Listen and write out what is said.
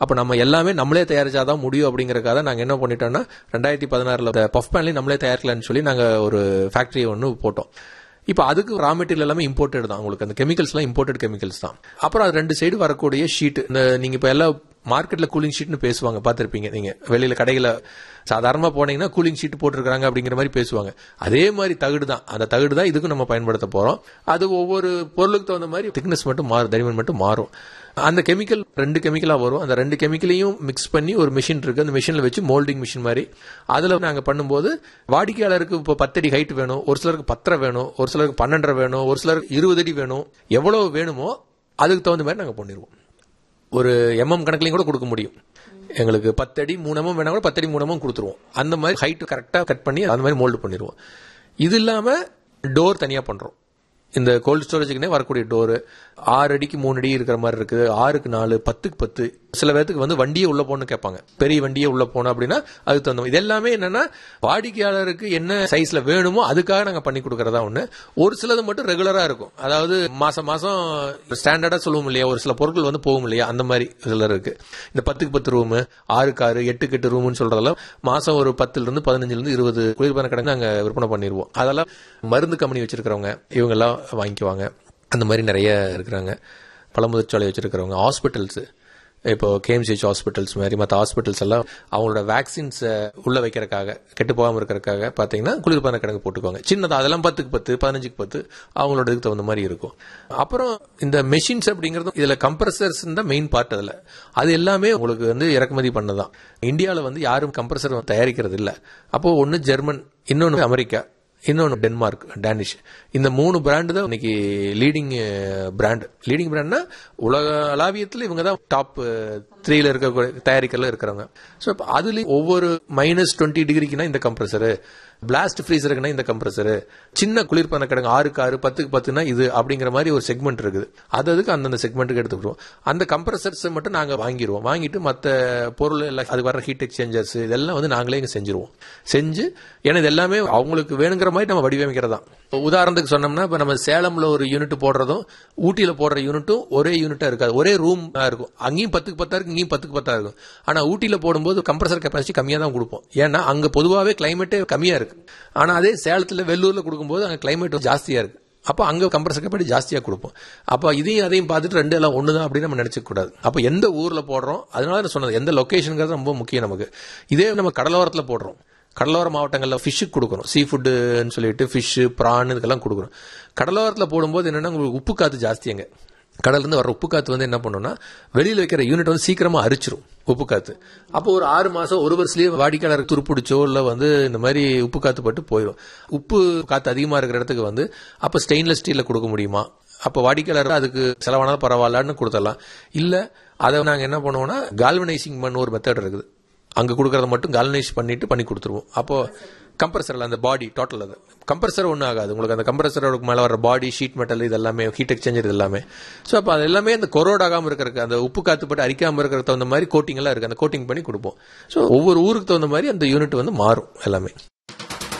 அப்போ நம்ம எல்லாமே நம்மளே தயாரிச்சாதான் முடியும் அப்படிங்கறக்காக நாங்கள் என்ன பண்ணிட்டோம்னா ரெண்டாயிரத்தி பதினாறுல பஃப் பேன்லையும் நம்மளே தயாரிக்கலாம்னு சொல்லி நாங்கள் ஒரு ஃபேக்டரி ஒன்று போட்டோம் இப்போ அதுக்கு ரா மெட்டீரியல் எல்லாமே இம்போர்ட்டட் தான் உங்களுக்கு அந்த கெமிக்கல்ஸ்லாம் இம்போர்ட்டட் கெமிக்கல்ஸ் தான் அப்புறம் அது ரெண்டு சைடு வரக்கூடிய ஷீட் இந்த நீங்க இப்போ எல்லாம் மார்க்கெட்ல கூலிங் ஷீட்னு பேசுவாங்க பார்த்துருப்பீங்க நீங்க வெளியில கடையில சாதாரணமா போனீங்கன்னா கூலிங் ஷீட் போட்டிருக்காங்க அப்படிங்கிற மாதிரி பேசுவாங்க அதே மாதிரி தகுடு தான் அந்த தகுடு தான் இதுக்கும் நம்ம பயன்படுத்த போறோம் அது ஒவ்வொரு பொருளுக்கு தகுந்த மாதிரி திக்னஸ் மட்டும் மாறும் தடிமன் மட்டும் மாறும் அந்த கெமிக்கல் ரெண்டு கெமிக்கலா வரும் அந்த ரெண்டு கெமிக்கலையும் மிக்ஸ் பண்ணி ஒரு மிஷின் இருக்கு அந்த மிஷின்ல வச்சு மோல்டிங் மிஷின் மாதிரி அதுல நாங்க பண்ணும்போது வாடிக்கையாளருக்கு இப்போ பத்தடி ஹைட் வேணும் ஒரு சிலருக்கு பத்தரை வேணும் ஒரு சிலருக்கு பன்னெண்டரை வேணும் ஒரு சிலருக்கு இருபது அடி வேணும் எவ்வளவு வேணுமோ அதுக்கு தகுந்த மாதிரி நாங்க பண்ணிடுவோம் ஒரு எம்எம் கணக்குலையும் கூட கொடுக்க முடியும் எங்களுக்கு பத்தடி மூணமும் வேணா கூட பத்தடி மூணமும் கொடுத்துருவோம் அந்த மாதிரி ஹைட் கரெக்டாக கட் பண்ணி அந்த மாதிரி மோல்டு பண்ணிடுவோம் இது இல்லாமல் டோர் தனியாக பண்ணுறோம் இந்த கோல்டு ஸ்டோரேஜுக்குனே வரக்கூடிய டோரு ஆறு அடிக்கு மூணு அடி இருக்கிற மாதிரி இருக்குது ஆறுக்கு நாலு பத்துக்கு பத்து சில பேர்த்துக்கு வந்து வண்டியே உள்ள போகணும்னு கேட்பாங்க பெரிய வண்டியே உள்ள போகணும் அப்படின்னா அதுக்கு தகுந்த இது எல்லாமே என்னன்னா வாடிக்கையாளருக்கு என்ன சைஸ்ல வேணுமோ அதுக்காக நாங்கள் பண்ணி கொடுக்கறதா ஒன்று ஒரு சிலது மட்டும் ரெகுலரா இருக்கும் அதாவது மாசம் மாசம் ஸ்டாண்டர்டா சொல்லுவோம் இல்லையா ஒரு சில பொருட்கள் வந்து போகும் இல்லையா அந்த மாதிரி சிலர் இருக்கு இந்த பத்துக்கு பத்து ரூமு ஆறுக்கு ஆறு எட்டுக்கு எட்டு ரூம்னு சொல்றதெல்லாம் மாசம் ஒரு பத்துல இருந்து பதினஞ்சுல இருந்து இருபது குளிர்பான கடை நாங்க விற்பனை பண்ணிடுவோம் அதெல்லாம் மருந்து கம்பெனி வச்சிருக்கிறவங்க இவங்க எல்லாம் வாங்கிக்குவாங்க அந்த மாதிரி நிறைய இருக்கிறாங்க பழமுதிர்ச்சாலை வச்சிருக்கிறவங்க ஹாஸ்பிட்டல்ஸ் இப்போ கேஎம்சிஹெச் ஹாஸ்பிட்டல்ஸ் மாதிரி மற்ற ஹாஸ்பிட்டல்ஸ் எல்லாம் அவங்களோட வேக்சின்ஸை உள்ள வைக்கிறதுக்காக கெட்டு போகாமல் இருக்கிறதுக்காக பார்த்தீங்கன்னா குளிர்பான கிடங்கு போட்டுக்குவாங்க சின்னதா அதெல்லாம் பத்துக்கு பத்து பதினஞ்சுக்கு பத்து அவங்களோட இதுக்கு தகுந்த மாதிரி இருக்கும் அப்புறம் இந்த மெஷின்ஸ் அப்படிங்கிறது இதுல கம்ப்ரஸர்ஸ் தான் மெயின் பார்ட் அதுல அது எல்லாமே உங்களுக்கு வந்து இறக்குமதி பண்ணதான் இந்தியாவில் வந்து யாரும் கம்ப்ரஸர் தயாரிக்கிறது இல்லை அப்போ ஒன்று ஜெர்மன் இன்னொன்று அமெரிக்கா இன்னொன்று டென்மார்க் டேனிஷ் இந்த மூணு பிராண்டு தான் இன்னைக்கு லீடிங் பிராண்ட் லீடிங் பிராண்ட்னா உலக அலாவியத்தில் இவங்க தான் டாப் த்ரீல இருக்க தயாரிக்கல இருக்கிறவங்க ஸோ இப்போ அதுலேயும் ஒவ்வொரு மைனஸ் டுவெண்ட்டி டிகிரிக்குனா இந்த கம்ப்ரஸரு பிளாஸ்ட் ஃப்ரீசருக்குனா இந்த கம்ப்ரஸரு சின்ன குளிர்பான கிடங்கு ஆறுக்கு ஆறு பத்துக்கு பத்துனா இது அப்படிங்கிற மாதிரி ஒரு செக்மெண்ட் இருக்குது அது அதுக்கு அந்தந்த செக்மெண்ட்டுக்கு எடுத்துக்கிடுவோம் அந்த கம்ப்ரஸர்ஸ் மட்டும் நாங்கள் வாங்கிடுவோம் வாங்கிட்டு மற்ற பொருள் எல்லாம் அது வர ஹீட் எக்ஸ்சேஞ்சர்ஸ் இதெல்லாம் வந்து நாங்களே இங்கே செஞ்சிருவோம் செஞ்சு ஏன்னா இது எல்லாமே அவங்களுக்கு வேணுங்கிற மாதிரி நம்ம வடிவமைக்கிறதா உதாரணத்துக்கு சொன்னோம்னா இப்போ நம்ம சேலம்ல ஒரு யூனிட் போடுறதும் ஊட்டியில் போடுற யூனிட்டும் ஒரே யூனிட்டா இருக்காது ஒரே ரூம் இருக்கும் அங்கேயும் பத்துக்கு பத்தா இருக்கு இங்கேயும் பத்துக்கு பத்தா இருக்கும் ஆனா ஊட்டியில் போடும்போது கம்ப்ரஸர் கெப்பாசிட்டி கம்மியாக தான் கொடுப்போம் ஏன்னா அங்க பொதுவாகவே கிளைமேட்டே கம்மியா இருக்கு ஆனா அதே சேலத்தில் வெள்ளூர்ல கொடுக்கும்போது அங்க கிளைமேட் ஜாஸ்தியா இருக்கு அப்போ அங்க கம்ப்ரஸர் கெப்பாசிட்டி ஜாஸ்தியாக கொடுப்போம் அப்போ இதையும் அதையும் பார்த்துட்டு ரெண்டு எல்லாம் ஒன்று தான் அப்படின்னு நம்ம நினைச்சுக்க கூடாது அப்போ எந்த ஊர்ல போடுறோம் அதனால நான் சொன்னது எந்த லொக்கேஷனுங்கிறது ரொம்ப முக்கியம் நமக்கு இதே நம்ம கடலோரத்தில் போடுறோம் கடலோர மாவட்டங்களில் ஃபிஷ்ஷுக்கு கொடுக்குறோம் சீ ஃபுட்டுன்னு சொல்லிட்டு ஃபிஷ்ஷு ப்ரான் இதுக்கெல்லாம் கொடுக்குறோம் கடலோரத்தில் போடும்போது என்னன்னா உங்களுக்கு உப்பு காற்று ஜாஸ்தி அங்கே கடல்ல இருந்து வர உப்பு காத்து வந்து என்ன பண்ணும்னா வெளியில வைக்கிற யூனிட் வந்து சீக்கிரமா அரிச்சிரும் உப்பு காத்து அப்போ ஒரு ஆறு மாசம் ஒரு வருஷத்துலயே வாடிக்கையாளருக்கு துருப்பிடிச்சோ இல்ல வந்து இந்த மாதிரி உப்பு காத்து பட்டு போயிடும் உப்பு காத்து அதிகமா இருக்கிற இடத்துக்கு வந்து அப்ப ஸ்டெயின்லெஸ் ஸ்டீல்ல கொடுக்க முடியுமா அப்ப வாடிக்கையாளர் அதுக்கு செலவானாலும் பரவாயில்லன்னு கொடுத்துடலாம் இல்ல அதை நாங்க என்ன பண்ணுவோம்னா கால்வனைசிங் பண்ண ஒரு மெத்தட் இருக்குது அங்க கொடுக்கறத மட்டும் கால்வனைஸ் பண்ணிட்டு பண்ணி கொடுத்துருவோம் அப்போ கம்ப்ரஸர்ல அந்த பாடி டோட்டல் அது கம்ப்ரஸர் ஒன்றும் ஆகாது உங்களுக்கு அந்த கம்ப்ரஸரோட மேலே வர பாடி ஷீட் மெட்டல் இது எல்லாமே ஹீட் எக்ஸ்சேஞ்சர் இது எல்லாமே ஸோ அப்போ அது எல்லாமே அந்த கொரோட் ஆகாமல் இருக்கிறதுக்கு அந்த உப்பு காத்து பட்டு அரிக்காமல் இருக்கிற தகுந்த மாதிரி கோட்டிங் எல்லாம் இருக்கு அந்த கோட்டிங் பண்ணி கொடுப்போம் ஸோ ஒவ்வொரு ஊருக்கு தகுந்த மாதிரி அந்த யூனிட் வந்து மாறும் எல்லாமே